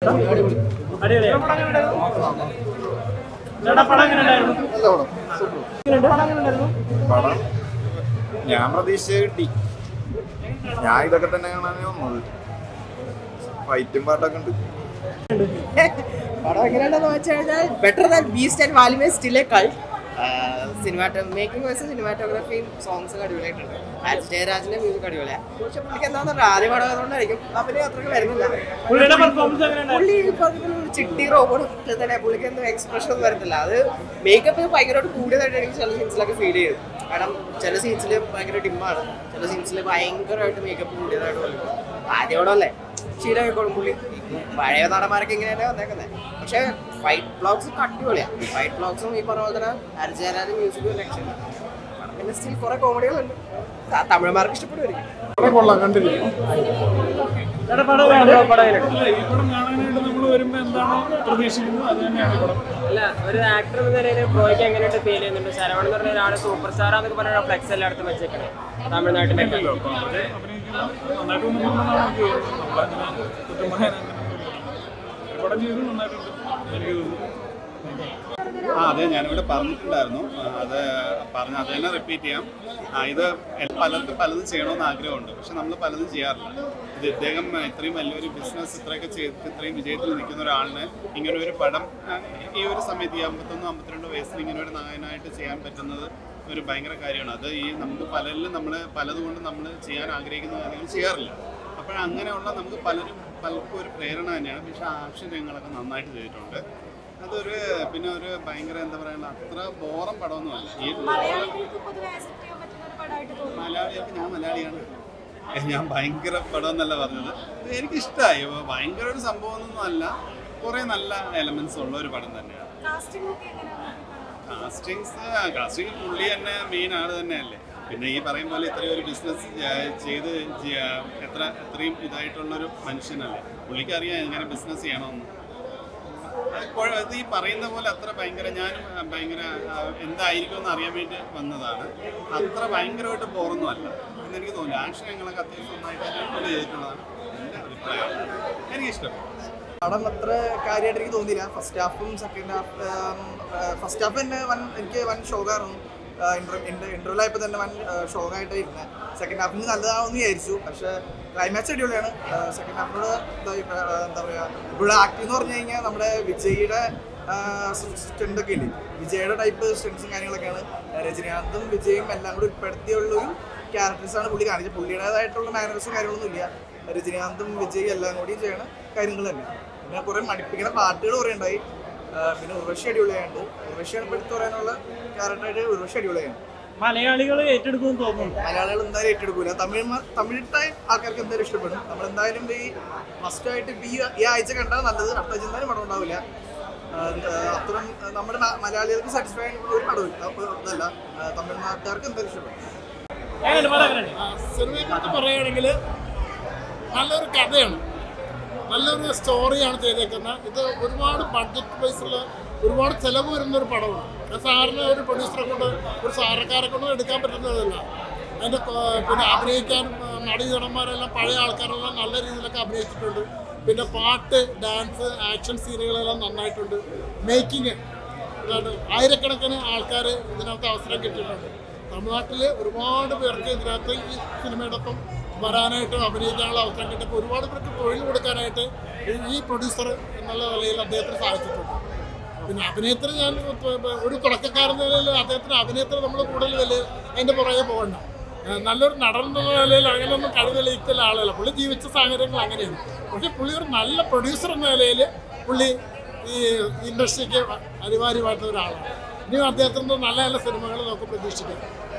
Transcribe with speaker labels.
Speaker 1: പടം ഞാൻ പ്രതീക്ഷിച്ച കിട്ടി ഞാൻ ഇതൊക്കെ തന്നെ കാണാനേ വന്നത് ഫൈറ്റും പാട്ടൊക്കെ ഉണ്ട്
Speaker 2: പടം എങ്ങനെയാണെന്ന് വെച്ച് കഴിഞ്ഞാൽ better than Beast and Valimai still a കൾ സിനിമാറ്റോ മേക്കിംഗ് വൈസ് സിനിമാറ്റോഗ്രാഫിയും സോങ്സും അടിപൊളിയായിട്ടുണ്ട് ആൻഡ് ജയരാജിന്റെ മ്യൂസിക് അടിപൊളിയാണ് പക്ഷെ പുള്ളിക്ക് എന്താണെന്ന് പറഞ്ഞാൽ ആദ്യ പടം ആയതുകൊണ്ടായിരിക്കും അവന് അത്രയ്ക്ക് വരുന്നില്ല പുള്ളി ഈ പറഞ്ഞ പോലെ ഒരു ചിട്ടി റോബോട്ട് തന്നെ പുള്ളിക്ക് എന്തോ എക്സ്പ്രഷൻ ഒന്നും വരുന്നില്ല അത് മേക്കപ്പ് ഭയങ്കരമായിട്ട് കൂടിയതായിട്ട് എനിക്ക് ചില സീൻസിലൊക്കെ ഫീൽ ചെയ്തു കാരണം ചില സീൻസിൽ ഭയങ്കര ഡിമ്മാണ് ചില സീൻസിൽ ഭയങ്കരമായിട്ട് മേക്കപ്പ് കൂടിയതായിട്ട് തോന്നി ആദ്യം അല്ലേ ശീലമായിക്കോളും പുള്ളി പഴയ നടന്മാരൊക്കെ ഇങ്ങനെ തന്നെ വന്നേക്കുന്നത് പക്ഷെ ഫൈറ്റ് ബ്ലോഗ്സ് അടിപൊളിയാണ് ഫൈറ്റ് ബ്ലോഗ്സും ഈ പറഞ്ഞ പോലെ തന്നെ ഹരിജാരാജ് മ്യൂസിക്കും രക്ഷയില്ല പടം പിന്നെ സ്റ്റിൽ കുറെ കോമഡികളുണ്ട് ത- തമിഴന്മാർക്ക് ഇഷ്ടപ്പെടുമായിരിക്കും
Speaker 1: കൊള്ളാം കണ്ടിരിക്കും
Speaker 3: ഈ പടം കാണാനായിട്ട് നമ്മൾ വരുമ്പോൾ എന്താണോ പ്രതീക്ഷിക്കുന്നത് അത് തന്നെയാണ് ഈ പടം
Speaker 4: അല്ല ഒരു ആക്ടർ എന്ന നിലയിൽ പ്രോയ്ക്ക് എങ്ങനെയായിട്ട് ഫീൽ ചെയ്യുന്നുണ്ട് ശരവൺ എന്ന് പറഞ്ഞ ഒരാൾ സൂപ്പർ സ്റ്റാർ എന്നൊക്കെ പറഞ്ഞ ഫ്ലെക്സ് എല്ലായിടത്തും വെച്ചേക്കണേ തമിഴ്നാട്ടിലൊക്കെ
Speaker 3: ഇല്ലല്ലോ അപ്പോൾ അത് അഭിനയിക്കുന്ന നന്നായിട്ട് വന്നിട്ടുണ്ടെന്നാണ് എനിക്ക് തോന്നുന്നത് നമ്മളങ്ങനെ കുറ്റം പറയാൻ അങ്ങനെ പടം ചെയ്ത് നന്നായിട്ടുണ്ട് എനിക്ക് തോന്നുന്നു
Speaker 5: ആ അതെ ഞാനിവിടെ പറഞ്ഞിട്ടുണ്ടായിരുന്നു ആ, അത് പറഞ്ഞ അത് തന്നെ റിപ്പീറ്റ് ചെയ്യാം ആ, ഇത് എൽ- പലർക്കും പലതും ചെയ്യണമെന്ന് ആഗ്രഹമുണ്ട് പക്ഷെ നമ്മൾ പലതും ചെയ്യാറില്ല ഇത് ഇദ്ദേഹം ഇത്രയും വലിയൊരു ബിസിനസ് ഇത്രയൊക്കെ ചെയ്തിട്ട് ഇത്രയും വിജയത്തിൽ നിൽക്കുന്ന ഒരാളിന് ഇങ്ങനെ ഒരു പടം ആ, ഈ ഒരു സമയത്ത് ഈ അമ്പത്തൊന്ന് അമ്പത്തിരണ്ട് വയസ്സിൽ ഇങ്ങനെ ഒരു നായനായിട്ട് ചെയ്യാൻ പറ്റുന്നത് ഒരു ഭയങ്കര കാര്യമാണ് അത് ഈ നമുക്ക് പലരിലും നമ്മൾ പലതുകൊണ്ട് നമ്മൾ ചെയ്യാൻ ആഗ്രഹിക്കുന്ന കാര്യങ്ങൾ ചെയ്യാറില്ല അപ്പോൾ അങ്ങനെയുള്ള നമുക്ക് പലരും പലർക്കും ഒരു പ്രേരണ തന്നെയാണ് പക്ഷേ ആക്ഷൻ രംഗങ്ങളൊക്കെ നന്നായിട്ട് ചെയ്തിട്ടുണ്ട് അതൊരു പിന്നെ ഒരു ഭയങ്കര എന്താ പറയുക അത്ര ബോറം പടമൊന്നുമല്ല ഈ
Speaker 6: മലയാളികൾക്ക് പൊതുവെ accept ചെയ്യാൻ പറ്റുന്ന ഒരു പടമായിട്ട് തോന്നുന്നു.
Speaker 5: മലയാളികൾക്ക് ഞാൻ മലയാളിയാണ് ഏ, ഞാൻ ഭയങ്കര പടം എന്നല്ല പറഞ്ഞത് ഇത് എനിക്കിഷ്ടമായി ഭയങ്കര ഒരു സംഭവമൊന്നും അല്ല കുറേ നല്ല എലമെന്റ്സ് ഉള്ള ഒരു പടം തന്നെയാണ്
Speaker 6: Casting ഒക്കെ എങ്ങനെയാണ് നോക്കിക്കാണുന്നത്?
Speaker 5: കാസ്റ്റിങ്സ് കാസ്റ്റിംഗ് പുള്ളി തന്നെ മെയിൻ ആള് തന്നെയല്ലേ പിന്നെ ഈ പറയും പോലെ ഇത്രയും ഒരു ബിസിനസ് ചെയ്ത് ചെയ്യ- എത്ര ഇത്രയും ഇതായിട്ടുള്ളൊരു മനുഷ്യനല്ലേ പുള്ളിക്ക് അറിയാം എങ്ങനെ ബിസിനസ് ചെയ്യണമെന്ന് അത് കുഴ- ഇത് ഈ പറയുന്ന പോലെ അത്ര ഭയങ്കര ഞാനും ആ, ഭയങ്കര ആ, എന്തായിരിക്കും എന്ന് അറിയാൻ വേണ്ടി വന്നതാണ് അത്ര ഭയങ്കരമായിട്ട് ബോറൊന്നും അല്ല എന്ന് എനിക്ക് തോന്നുന്നു ആക്ഷൻ ഞങ്ങളൊക്കെ അത്യാവശ്യം നന്നായിട്ട് തന്നെ പുള്ളി ചെയ്തിട്ടുള്ളതാണ് എൻ്റെ അഭിപ്രായം എനിക്കിഷ്ടപ്പെട്ടു
Speaker 7: പടം അത്ര കാര്യമായിട്ട് എനിക്ക് തോന്നിയില്ല ഫസ്റ്റ് ഹാഫും സെക്കൻഡ് ഹാഫ് ഫസ്റ്റ് ഹാഫ് തന്നെ വൻ എനിക്ക് വൻ ഷോക്കായിരുന്നു ഇന്റർവ്യൂ ആയപ്പോൾ തന്നെ വൻ ഷോക്കായിട്ട് ഇരുന്നത് സെക്കൻഡ് ഹാഫിന് നല്ലതാണെന്ന് വിചാരിച്ചു പക്ഷേ ക്ലൈമാക്സ് അടിപൊളിയാണ് സെക്കൻഡ് ഹാഫിനോട് എന്താ പറയുക ഇവിടെ ആക്ടിംഗ് എന്ന് പറഞ്ഞു കഴിഞ്ഞാൽ നമ്മുടെ വിജയുടെ സ്റ്റണ്ട് ഒക്കെ ഇല്ലേ വിജയുടെ ടൈപ്പ് സ്റ്റണ്ട്സും കാര്യങ്ങളൊക്കെയാണ് രജനീകാന്തും വിജയും എല്ലാം കൂടി ഉൾപ്പെടുത്തിയുള്ളൊരു ക്യാരക്ടേഴ്സാണ് പുള്ളി കാണിച്ചത് പുള്ളിയുടേതായിട്ടുള്ള മാനേഴ്സും കാര്യങ്ങളൊന്നും ഇല്ല രജനീകാന്തും വിജയ് എല്ലാം കൂടി ചെയ്യണ കാര്യങ്ങൾ തന്നെ പിന്നെ കുറെ മടിപ്പിക്കുന്ന പാട്ടുകൾ കുറെ ഉണ്ടായി ആ, പിന്നെ ഉർവശി അടിപൊളിയായിട്ട് ഉർവശിയാണ് ഇപ്പോൾ എടുത്ത് പറയാനുള്ള ക്യാരക്ടറായിട്ട് ഉർവശി അടിപൊളിയാണ്
Speaker 3: മലയാളികൾ ഏറ്റെടുക്കുമെന്ന് തോന്നുന്നു
Speaker 7: മലയാളികൾ എന്തായാലും ഏറ്റെടുക്കൂല തമിഴ് തമിഴ് ടൈം ആൾക്കാർക്ക് എന്തായാലും ഇഷ്ടപ്പെടും നമ്മൾ എന്തായാലും ഈ മസ്റ്റായിട്ട് ഈ ഈ ആഴ്ച കണ്ടാൽ നല്ലത് അടുത്ത ആഴ്ച എന്തായാലും പടം ഉണ്ടാവില്ല ആ, എന്താ, അത്രയും ആ, നമ്മുടെ നാ- മലയാളികൾക്ക് സാറ്റിസ്ഫൈ ആയിട്ടുള്ള ഒരു പടമില്ല അപ്പൊ ഇതല്ല ആ, തമിഴ്നാട്ടുകാർക്ക് എന്തായാലും ഇഷ്ടപ്പെടും
Speaker 8: സിനിമയെ കുറിച്ച് പറയുകയാണെങ്കിൽ നല്ലൊരു കഥയാണ് നല്ലൊരു സ്റ്റോറിയാണ് ചെയ്തേക്കുന്നത് ഇത് ഒരുപാട് ബഡ്ജറ്റ് വൈസുള്ള ഒരുപാട് ചിലവ് വരുന്ന ഒരു പടമാണ് അത് സാറിന് ഒരു പ്രൊഡ്യൂസറെ കൊണ്ട് ഒരു സാറക്കാരെ കൊണ്ട് എടുക്കാൻ പറ്റുന്നതല്ല അതിൻ്റെ കൊ- പിന്നെ അഭിനയിക്കാനും ആ, നടീനടന്മാരെല്ലാം പഴയ ആൾക്കാരെല്ലാം നല്ല രീതിയിലൊക്കെ അഭിനയിച്ചിട്ടുണ്ട് പിന്നെ പാട്ട് ഡാൻസ് ആക്ഷൻ സീനുകളെല്ലാം നന്നായിട്ടുണ്ട് മേക്കിങ് അതായത് ആയിരക്കണക്കിന് ആൾക്കാർ ഇതിനകത്ത് അവസരം കിട്ടിയിട്ടുണ്ട് തമിഴ്നാട്ടിൽ ഒരുപാട് പേർക്ക് ഇതിനകത്ത് ഈ സിനിമയോടൊപ്പം വരാനായിട്ട് അഭിനയിക്കാനുള്ള അവസരം കിട്ടിയപ്പോൾ ഒരുപാട് പേർക്ക് തൊഴിൽ കൊടുക്കാനായിട്ട് ഈ- ഈ പ്രൊഡ്യൂസർ എന്നുള്ള നിലയിൽ അദ്ദേഹത്തിന് സാധിച്ചിട്ടുണ്ട് പിന്നെ അഭിനയത്തിന് ഞാൻ ഇപ്പൊ- ഇപ്പൊ ഒരു തുടക്കക്കാരൻ എന്ന നിലയിൽ അദ്ദേഹത്തിന് അഭിനയത്തിന് നമ്മൾ കൂടുതൽ വലിയ അതിൻ്റെ പുറകെ പോകണ്ട ഏഹ് നല്ലൊരു നടൻ എന്നുള്ള നിലയിൽ അങ്ങനെയൊന്നും കഴിവ് തെളിയിക്കുന്ന ആളല്ല പുള്ളി ജീവിച്ച സാഹചര്യങ്ങൾ അങ്ങനെയാണ് പക്ഷെ പുള്ളി ഒരു നല്ല പ്രൊഡ്യൂസർ എന്ന നിലയിൽ പുള്ളി ഈ ഇൻഡസ്ട്രിക്ക് അനിവാര്യമായിട്ടുള്ള ഒരാളാണ് ഇനിയും അദ്ദേഹത്തിൻ്റെ നല്ല നല്ല സിനിമകൾ നമുക്ക് പ്രതീക്ഷിക്കാം